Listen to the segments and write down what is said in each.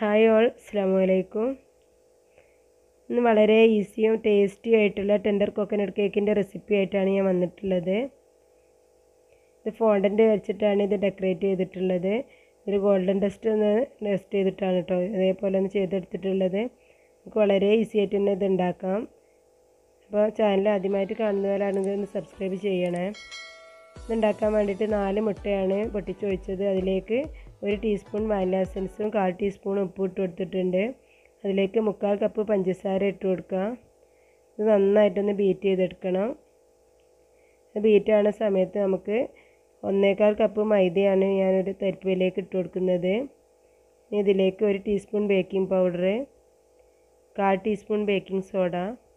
hi all അസ്സാം വലൈക്കും ഇന്ന് വളരെ ഈസിയും ടേസ്റ്റി ആയിട്ടുള്ള ടെൻഡർ കോക്കനട്ട് കേക്കിൻ്റെ റെസിപ്പി ആയിട്ടാണ് ഞാൻ വന്നിട്ടുള്ളത് ഇത് ഫോണ്ടൻ്റ് വെച്ചിട്ടാണ് ഇത് ഡെക്കറേറ്റ് ചെയ്തിട്ടുള്ളത് ഒരു ഗോൾഡൻ ഡസ്റ്റ് ഒന്ന് ഡസ്റ്റ് ചെയ്തിട്ടാണ് കേട്ടോ ഇതേപോലെ ഒന്ന് ചെയ്തെടുത്തിട്ടുള്ളത് നമുക്ക് വളരെ ഈസി ആയിട്ട് തന്നെ ഇത് ഉണ്ടാക്കാം അപ്പോൾ ചാനൽ ആദ്യമായിട്ട് കാണുന്നവരാണെങ്കിൽ ഒന്ന് സബ്സ്ക്രൈബ് ചെയ്യണേ ഇതുണ്ടാക്കാൻ വേണ്ടിയിട്ട് നാല് മുട്ടയാണ് പൊട്ടിച്ച് ഒഴിച്ചത് അതിലേക്ക് ഒരു ടീസ്പൂൺ വാനില എസൻസും കാൽ ടീസ്പൂൺ ഉപ്പ് ഇട്ട് കൊടുത്തിട്ടുണ്ട് അതിലേക്ക് മുക്കാൽ കപ്പ് പഞ്ചസാര ഇട്ട് കൊടുക്കുക ഇത് നന്നായിട്ടൊന്ന് ബീറ്റ് ചെയ്തെടുക്കണം ബീറ്റ് ആവുന്ന സമയത്ത് നമുക്ക് ഒന്നേകാൽ കപ്പ് മൈദയാണ് ഞാനൊരു തരിപ്പിലേക്ക് ഇട്ട് കൊടുക്കുന്നത് ഇതിലേക്ക് ഒരു ടീസ്പൂൺ ബേക്കിംഗ് പൗഡർ കാൽ ടീസ്പൂൺ ബേക്കിംഗ് സോഡ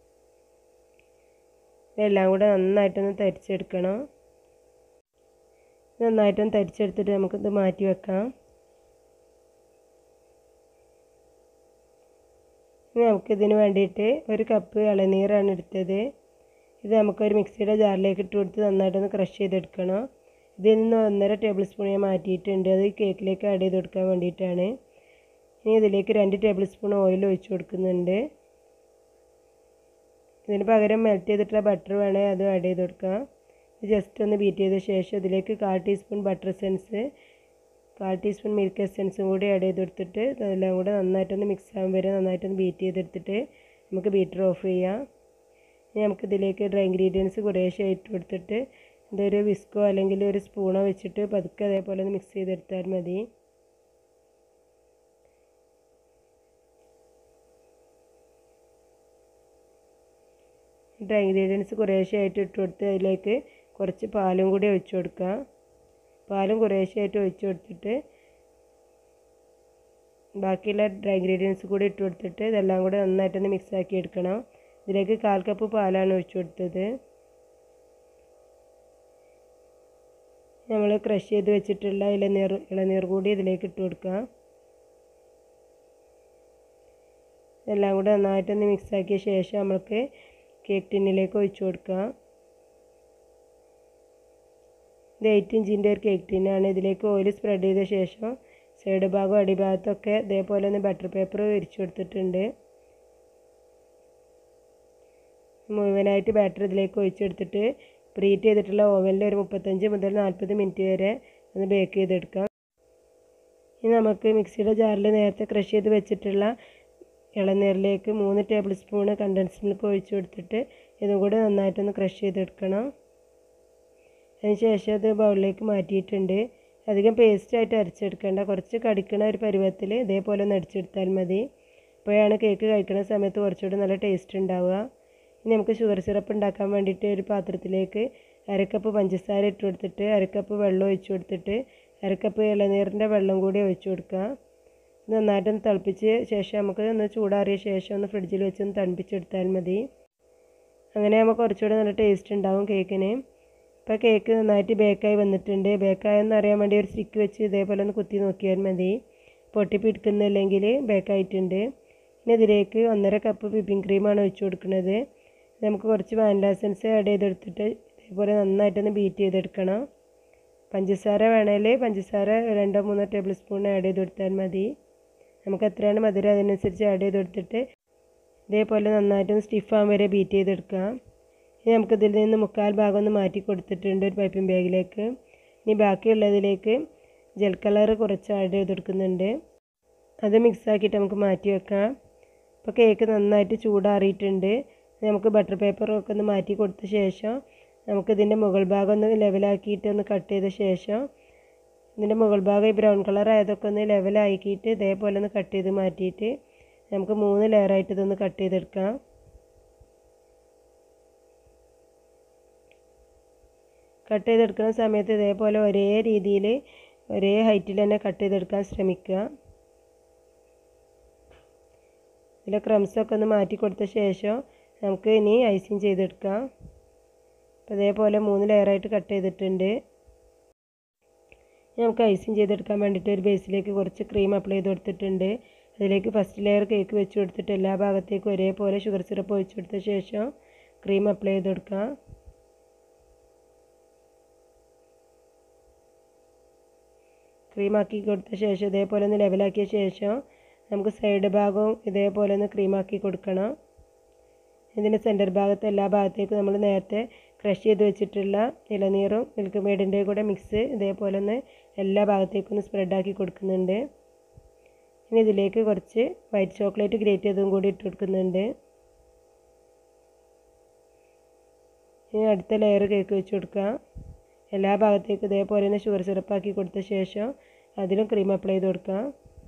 ഇതെല്ലാം കൂടെ നന്നായിട്ടൊന്ന് തരിച്ചെടുക്കണം നന്നായിട്ടൊന്ന് തരിച്ചെടുത്തിട്ട് നമുക്കിത് മാറ്റി വെക്കാം ഇനി നമുക്കിതിന് വേണ്ടിയിട്ട് ഒരു കപ്പ് ഇളനീരാണ് എടുത്തത് ഇത് നമുക്കൊരു മിക്സിയുടെ ജാറിലേക്ക് ഇട്ട് കൊടുത്ത് നന്നായിട്ടൊന്ന് ക്രഷ് ചെയ്തെടുക്കണം ഇതിൽ നിന്ന് ഒന്നര ടേബിൾ സ്പൂൺ ഞാൻ മാറ്റിയിട്ടുണ്ട് അത് കേക്കിലേക്ക് ആഡ് ചെയ്ത് കൊടുക്കാൻ വേണ്ടിയിട്ടാണ് ഇനി ഇതിലേക്ക് രണ്ട് ടേബിൾ സ്പൂൺ ഓയിൽ ഒഴിച്ച് കൊടുക്കുന്നുണ്ട് ഇതിന് പകരം മെൽറ്റ് ചെയ്തിട്ടുള്ള ബട്ടർ വേണേൽ അത് ആഡ് ചെയ്ത് കൊടുക്കാം ജസ്റ്റ് ഒന്ന് ബീറ്റ് ചെയ്ത ശേഷം ഇതിലേക്ക് കാൽ ടീസ്പൂൺ ബട്ടർ എസൻസ് കാൽ ടീസ്പൂൺ മിൽക്ക് എസൻസും കൂടി ആഡ് ചെയ്ത് കൊടുത്തിട്ട് അതെല്ലാം കൂടെ നന്നായിട്ടൊന്ന് മിക്സ് ആകാൻ വരെ നന്നായിട്ടൊന്ന് ബീറ്റ് ചെയ്തെടുത്തിട്ട് നമുക്ക് ബീറ്റർ ഓഫ് ചെയ്യാം ഇനി നമുക്കിതിലേക്ക് ഡ്രൈ ഇൻഗ്രീഡിയൻസ് കുറേശ്ശെ ഇട്ട് കൊടുത്തിട്ട് ഇതൊരു വിസ്കോ അല്ലെങ്കിൽ ഒരു സ്പൂണോ വെച്ചിട്ട് പതുക്കെ അതേപോലെ ഒന്ന് മിക്സ് ചെയ്തെടുത്താൽ മതി ഡ്രൈ ഇൻഗ്രീഡിയൻസ് കുറേശ്ശെ ആയിട്ട് ഇട്ട് കൊടുത്ത് അതിലേക്ക് കുറച്ച് പാലും കൂടി ഒഴിച്ചു കൊടുക്കുക പാലും കുറേശ്ശെ ആയിട്ട് ഒഴിച്ചു കൊടുത്തിട്ട് ബാക്കിയുള്ള ഡ്രൈ ഇൻഗ്രീഡിയൻസ് കൂടി ഇട്ട് കൊടുത്തിട്ട് ഇതെല്ലാം കൂടെ നന്നായിട്ടൊന്ന് മിക്സ് ആക്കി എടുക്കണം ഇതിലേക്ക് കാൽ കപ്പ് പാലാണ് ഒഴിച്ചു കൊടുത്തത് നമ്മൾ ക്രഷ് ചെയ്ത് വെച്ചിട്ടുള്ള ഇളനീർ ഇളനീർ കൂടി ഇതിലേക്ക് ഇട്ട് കൊടുക്കുക എല്ലാം കൂടെ നന്നായിട്ടൊന്ന് മിക്സ് ആക്കിയ ശേഷം നമുക്ക് കേക്ക് ടിന്നിലേക്ക് ഒഴിച്ചു കൊടുക്കുക ഇത് എയ്റ്റ് ഇഞ്ചിൻ്റെ ഒരു കേക്ക് ടിന്നാണ് ഇതിലേക്ക് ഓയിൽ സ്പ്രെഡ് ചെയ്ത ശേഷം സൈഡ് ഭാഗവും അടിഭാഗത്തൊക്കെ ഇതേപോലെ ഒന്ന് ബട്ടർ പേപ്പർ വിരിച്ചു കൊടുത്തിട്ടുണ്ട് മുഴുവനായിട്ട് ബാറ്റർ ഇതിലേക്ക് ഒഴിച്ചെടുത്തിട്ട് പ്രീറ്റ് ചെയ്തിട്ടുള്ള ഓവനിൽ ഒരു മുപ്പത്തഞ്ച് മുതൽ നാൽപ്പത് മിനിറ്റ് വരെ ഒന്ന് ബേക്ക് ചെയ്തെടുക്കാം ഇനി നമുക്ക് മിക്സിയുടെ ജാറിൽ നേരത്തെ ക്രഷ് ചെയ്ത് വെച്ചിട്ടുള്ള ഇളനീരിലേക്ക് മൂന്ന് ടേബിൾ സ്പൂണ് കണ്ടൻസ് മിൽക്ക് ഒഴിച്ചു കൊടുത്തിട്ട് ഇതും കൂടെ നന്നായിട്ടൊന്ന് ക്രഷ് ചെയ്തെടുക്കണം അതിനുശേഷം അത് ബൗളിലേക്ക് മാറ്റിയിട്ടുണ്ട് അധികം പേസ്റ്റായിട്ട് അരച്ചെടുക്കേണ്ട കുറച്ച് കടിക്കണ ഒരു പരുവത്തിൽ ഇതേപോലെ ഒന്ന് അടിച്ചെടുത്താൽ മതി അപ്പോഴാണ് കേക്ക് കഴിക്കുന്ന സമയത്ത് കുറച്ചുകൂടി നല്ല ടേസ്റ്റ് ഉണ്ടാവുക ഇനി നമുക്ക് ഷുഗർ സിറപ്പ് ഉണ്ടാക്കാൻ വേണ്ടിയിട്ട് ഒരു പാത്രത്തിലേക്ക് അരക്കപ്പ് പഞ്ചസാര ഇട്ട് കൊടുത്തിട്ട് അരക്കപ്പ് വെള്ളം ഒഴിച്ചു കൊടുത്തിട്ട് അരക്കപ്പ് ഇളനീരിൻ്റെ വെള്ളം കൂടി ഒഴിച്ചു കൊടുക്കുക നന്നായിട്ടൊന്ന് തിളപ്പിച്ച് ശേഷം നമുക്ക് ഒന്ന് ചൂടാറിയ ശേഷം ഒന്ന് ഫ്രിഡ്ജിൽ വെച്ച് ഒന്ന് തണുപ്പിച്ചെടുത്താൽ മതി അങ്ങനെ നമുക്ക് കുറച്ചുകൂടെ നല്ല ടേസ്റ്റ് ഉണ്ടാവും കേക്കിന് ഇപ്പോൾ കേക്ക് നന്നായിട്ട് ബേക്കായി വന്നിട്ടുണ്ട് ബേക്കായെന്ന് അറിയാൻ വേണ്ടി ഒരു സ്റ്റിക്ക് വെച്ച് ഇതേപോലെ ഒന്ന് കുത്തി നോക്കിയാൽ മതി പൊട്ടി പിടിക്കുന്നില്ലെങ്കിൽ ബേക്കായിട്ടുണ്ട് ഇനി ഇതിലേക്ക് ഒന്നര കപ്പ് വിപ്പിംഗ് ക്രീമാണ് ഒഴിച്ചു കൊടുക്കുന്നത് നമുക്ക് കുറച്ച് വാനില എസൻസ് ആഡ് ചെയ്തെടുത്തിട്ട് ഇതേപോലെ നന്നായിട്ടൊന്ന് ബീറ്റ് ചെയ്തെടുക്കണം പഞ്ചസാര വേണേൽ പഞ്ചസാര രണ്ടോ മൂന്നോ ടേബിൾ സ്പൂൺ ആഡ് ചെയ്ത് കൊടുത്താൽ മതി നമുക്ക് എത്രയാണ് മധുരം അതിനനുസരിച്ച് ആഡ് ചെയ്ത് കൊടുത്തിട്ട് ഇതേപോലെ നന്നായിട്ടൊന്ന് സ്റ്റിഫാകാൻ വരെ ബീറ്റ് ചെയ്തെടുക്കാം ഇനി നമുക്കിതിൽ നിന്ന് മുക്കാൽ ഭാഗം ഒന്ന് മാറ്റി കൊടുത്തിട്ടുണ്ട് ഒരു പൈപ്പിംഗ് ബാഗിലേക്ക് ഇനി ബാക്കിയുള്ളതിലേക്ക് ജെൽ കളർ കുറച്ച് ആഡ് ചെയ്ത് കൊടുക്കുന്നുണ്ട് അത് മിക്സ് ആക്കിയിട്ട് നമുക്ക് മാറ്റി വെക്കാം അപ്പോൾ കേക്ക് നന്നായിട്ട് ചൂടാറിയിട്ടുണ്ട് നമുക്ക് ബട്ടർ പേപ്പറൊക്കെ ഒന്ന് മാറ്റി കൊടുത്ത ശേഷം നമുക്കിതിൻ്റെ മുകൾ ഭാഗം ഒന്ന് ലെവലാക്കിയിട്ട് ഒന്ന് കട്ട് ചെയ്ത ശേഷം ഇതിൻ്റെ മുകൾ ഭാഗം ഈ ബ്രൗൺ കളർ ആയതൊക്കെ ഒന്ന് ലെവലാക്കിയിട്ട് ഇതേപോലെ ഒന്ന് കട്ട് ചെയ്ത് മാറ്റിയിട്ട് നമുക്ക് മൂന്ന് ലെയറായിട്ട് ഇതൊന്ന് കട്ട് ചെയ്തെടുക്കാം കട്ട് ചെയ്തെടുക്കുന്ന സമയത്ത് ഇതേപോലെ ഒരേ രീതിയിൽ ഒരേ ഹൈറ്റിൽ തന്നെ കട്ട് ചെയ്തെടുക്കാൻ ശ്രമിക്കുക ഇതിലെ ക്രംസൊക്കെ ഒന്ന് മാറ്റി കൊടുത്ത ശേഷം നമുക്ക് ഇനി ഐസിങ് ചെയ്തെടുക്കാം അപ്പോൾ ഇതേപോലെ മൂന്ന് ലെയറായിട്ട് കട്ട് ചെയ്തിട്ടുണ്ട് നമുക്ക് ഐസിങ് ചെയ്തെടുക്കാൻ വേണ്ടിയിട്ട് ഒരു ബേസിലേക്ക് കുറച്ച് ക്രീം അപ്ലൈ ചെയ്ത് കൊടുത്തിട്ടുണ്ട് അതിലേക്ക് ഫസ്റ്റ് ലെയർ കേക്ക് വെച്ച് കൊടുത്തിട്ട് എല്ലാ ഭാഗത്തേക്കും ഒരേപോലെ ഷുഗർ സിറപ്പ് ഒഴിച്ച് കൊടുത്ത ശേഷം ക്രീം അപ്ലൈ ചെയ്ത് കൊടുക്കാം ക്രീമാക്കി കൊടുത്ത ശേഷം ഇതേപോലെ ഒന്ന് ലെവലാക്കിയ ശേഷം നമുക്ക് സൈഡ് ഭാഗവും ഇതേപോലെ ഒന്ന് ക്രീമാക്കി കൊടുക്കണം ഇതിൻ്റെ സെൻറ്റർ ഭാഗത്ത് എല്ലാ ഭാഗത്തേക്കും നമ്മൾ നേരത്തെ ക്രഷ് ചെയ്ത് വെച്ചിട്ടുള്ള ഇളനീറും മിൽക്ക് മെയ്ഡിൻ്റെ കൂടെ മിക്സ് ഇതേപോലെ ഒന്ന് എല്ലാ ഭാഗത്തേക്കും ഒന്ന് സ്പ്രെഡാക്കി കൊടുക്കുന്നുണ്ട് ഇനി ഇതിലേക്ക് കുറച്ച് വൈറ്റ് ചോക്ലേറ്റ് ഗ്രേറ്റ് ചെയ്തതും കൂടി ഇട്ട് കൊടുക്കുന്നുണ്ട് ഇനി അടുത്ത ലെയർ കേക്ക് വെച്ച് കൊടുക്കാം എല്ലാ ഭാഗത്തേക്കും ഇതേപോലെ തന്നെ ഷുഗർ സിറപ്പാക്കി കൊടുത്ത ശേഷം അതിലും ക്രീം അപ്ലൈ ചെയ്ത് കൊടുക്കാം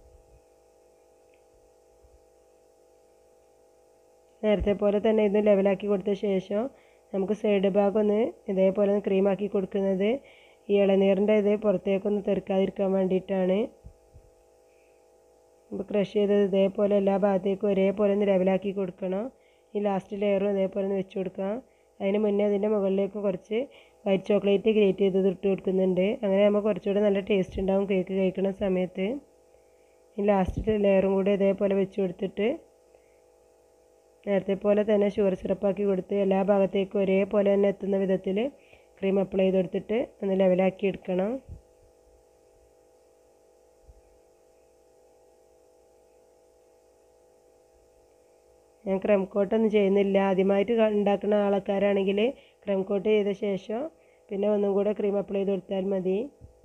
നേരത്തെ പോലെ തന്നെ ഇത് ലെവലാക്കി കൊടുത്ത ശേഷം നമുക്ക് സൈഡ് ഭാഗം ഒന്ന് ഇതേപോലെ ഒന്ന് ക്രീമാക്കി കൊടുക്കുന്നത് ഈ ഇളനീറിൻ്റെ ഇത് പുറത്തേക്കൊന്ന് തെറുക്കാതിരിക്കാൻ വേണ്ടിയിട്ടാണ് ഇപ്പോൾ ക്രഷ് ചെയ്തത് ഇതേപോലെ എല്ലാ ഭാഗത്തേക്കും ഒരേപോലെ ഒന്ന് ലെവലാക്കി കൊടുക്കണം ഈ ലാസ്റ്റ് ലെയറും ഇതേപോലെ ഒന്ന് വെച്ച് കൊടുക്കാം അതിന് മുന്നേ അതിൻ്റെ മുകളിലേക്ക് കുറച്ച് വൈറ്റ് ചോക്ലേറ്റ് ഗ്രേറ്റ് ചെയ്തത് ഇട്ട് കൊടുക്കുന്നുണ്ട് അങ്ങനെ നമുക്ക് കുറച്ചുകൂടെ നല്ല ടേസ്റ്റ് ഉണ്ടാവും കേക്ക് കഴിക്കുന്ന സമയത്ത് ഈ ലാസ്റ്റ് ലെയറും കൂടി ഇതേപോലെ വെച്ച് കൊടുത്തിട്ട് നേരത്തെ പോലെ തന്നെ ഷുഗർ സിറപ്പാക്കി കൊടുത്ത് എല്ലാ ഭാഗത്തേക്കും ഒരേപോലെ തന്നെ എത്തുന്ന വിധത്തിൽ ക്രീം അപ്ലൈ ചെയ്ത് കൊടുത്തിട്ട് ഒന്ന് ലെവലാക്കി എടുക്കണം ഞാൻ ക്രം കോട്ടൊന്നും ചെയ്യുന്നില്ല ആദ്യമായിട്ട് ഉണ്ടാക്കുന്ന ആൾക്കാരാണെങ്കിൽ ക്രം കോട്ട് ചെയ്ത ശേഷം പിന്നെ ഒന്നും കൂടെ ക്രീം അപ്ലൈ ചെയ്ത് കൊടുത്താൽ മതി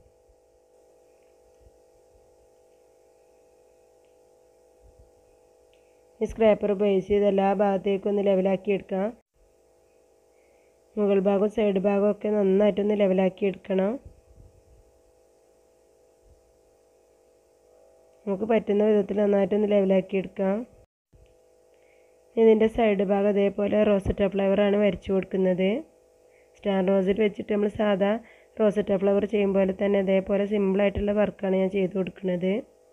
ഈ സ്ക്രാപ്പർ ഉപയോഗിച്ച് ഇത് എല്ലാ ഭാഗത്തേക്കും ഒന്ന് ലെവലാക്കി എടുക്കാം മുകൾ ഭാഗവും സൈഡ് ഭാഗവും ഒക്കെ നന്നായിട്ടൊന്ന് ലെവലാക്കി എടുക്കണം നമുക്ക് പറ്റുന്ന വിധത്തിൽ നന്നായിട്ടൊന്ന് ലെവലാക്കി എടുക്കാം ഇതിൻ്റെ സൈഡ് ഭാഗം അതേപോലെ റോസറ്റ ഫ്ലവറാണ് വരച്ചു കൊടുക്കുന്നത് സ്റ്റാർ റോസിൽ വെച്ചിട്ട് നമ്മൾ സാധാ റോസറ്റ ഫ്ലവർ ചെയ്യും പോലെ തന്നെ അതേപോലെ സിമ്പിളായിട്ടുള്ള വർക്കാണ് ഞാൻ ചെയ്ത് കൊടുക്കുന്നത്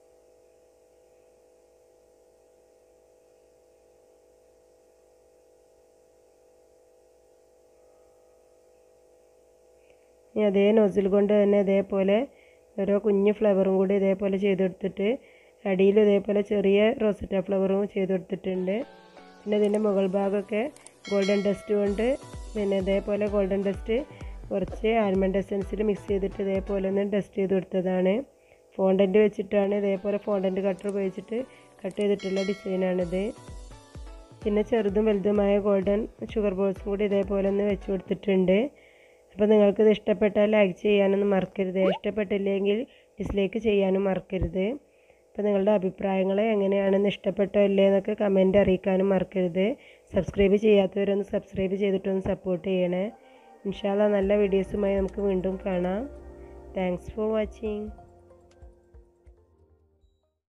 ഇനി അതേ നോസിൽ കൊണ്ട് തന്നെ ഇതേപോലെ ഓരോ കുഞ്ഞു ഫ്ലവറും കൂടി ഇതേപോലെ ചെയ്തെടുത്തിട്ട് അടിയിൽ ഇതേപോലെ ചെറിയ റോസറ്റ ഫ്ലവറും ചെയ്തെടുത്തിട്ടുണ്ട് പിന്നെ ഇതിൻ്റെ മുകൾ ഭാഗമൊക്കെ ഗോൾഡൻ ഡസ്റ്റ് കൊണ്ട് പിന്നെ ഇതേപോലെ ഗോൾഡൻ ഡസ്റ്റ് കുറച്ച് ആൽമണ്ട് എസൻസിൽ മിക്സ് ചെയ്തിട്ട് ഇതേപോലെ ഒന്ന് ഡസ്റ്റ് ചെയ്ത് കൊടുത്തതാണ് ഫോണ്ടൻറ്റ് വെച്ചിട്ടാണ് ഇതേപോലെ ഫോണ്ടൻറ്റ് കട്ടർ ഉപയോഗിച്ചിട്ട് കട്ട് ചെയ്തിട്ടുള്ള ഡിസൈനാണിത് പിന്നെ ചെറുതും വലുതുമായ ഗോൾഡൻ ഷുഗർ ബോൾസും കൂടി ഇതേപോലെ ഒന്ന് വെച്ച് കൊടുത്തിട്ടുണ്ട് അപ്പോൾ നിങ്ങൾക്കിത് ഇഷ്ടപ്പെട്ടാൽ ലൈക്ക് ചെയ്യാനൊന്നും മറക്കരുത് ഇഷ്ടപ്പെട്ടില്ലെങ്കിൽ ഡിസ്ലൈക്ക് ചെയ്യാനും മറക്കരുത് അപ്പോൾ നിങ്ങളുടെ അഭിപ്രായങ്ങൾ എങ്ങനെയാണെന്ന് ഇഷ്ടപ്പെട്ടോ ഇല്ലേ എന്നൊക്കെ കമൻറ്റ് അറിയിക്കാനും മറക്കരുത് സബ്സ്ക്രൈബ് ചെയ്യാത്തവരൊന്ന് സബ്സ്ക്രൈബ് ചെയ്തിട്ടൊന്ന് സപ്പോർട്ട് ചെയ്യണേ ഇൻഷാല്ല നല്ല വീഡിയോസുമായി നമുക്ക് വീണ്ടും കാണാം താങ്ക്സ് ഫോർ വാച്ചിങ്